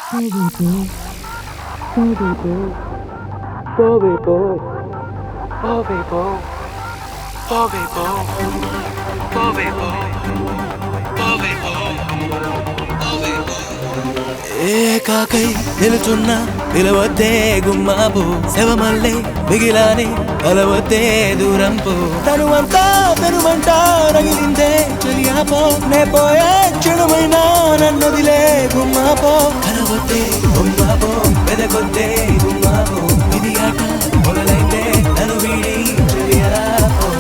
ఏకాకై నిలుచున్న నిలవద్దే గుమ్మాపు శవమల్లే మిగిలాని కలవద్దే దూరం పో తనువంతా తనుమంటా రగిలిందే చెలియాపో నే పోయే క్షణమైనా నన్నదిలే గుమ్మాపో కలవద్దే గుమ్మాపో వెదకొద్దే గుమ్మాపో ఇది ఆట మొదలైతే నన్ను వీడి చెలియాపో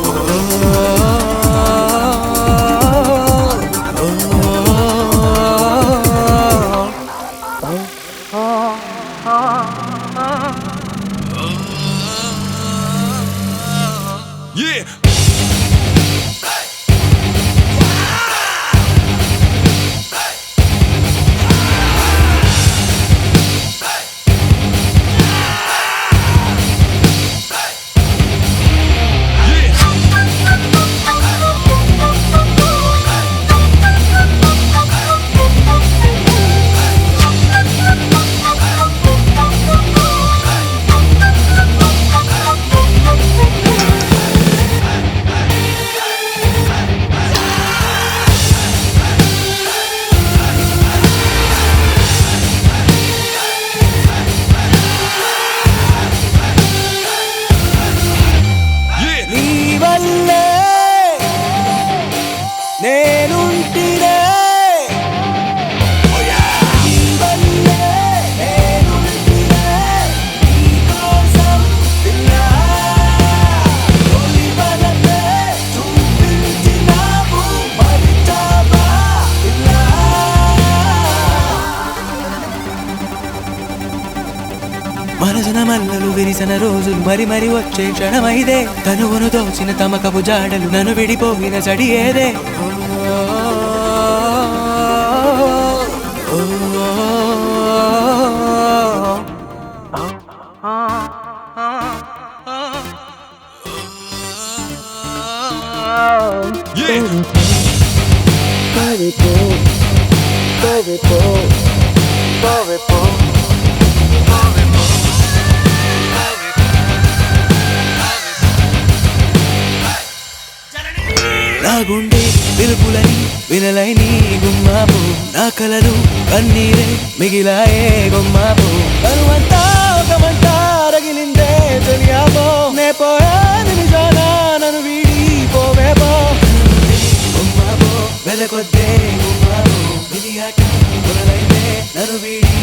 Yeah. Yeah. నీ వల్లే నేనుంటినే నీ వల్లే నేనుంటినే నీకోసం పిల్లా తొలి వలపే చూపించినావు మరిచావా పిల్లా మనసున మల్లలు విరిసిన రోజులు మరి మరి వచ్చే క్షణమైదే తనువును దోచిన తమకపు జాడలు నన్ను విడిపోయిన చడి ఏదే Yeah. నా గుండె పిలుపులని వినలై నీ గుమ్మాపు నా కలలు కన్నీరే మిగిలాయే గుమ్మాపు కరువంతా ఒక మంట రగిలిందే తెలియాపో నే పోయా నిమిషాన నన్ను వీడి పోవే పో గుమ్మాపో వెలకొద్దే గుమ్మాపు విధి ఆట మొదలైతే నన్ను వీడి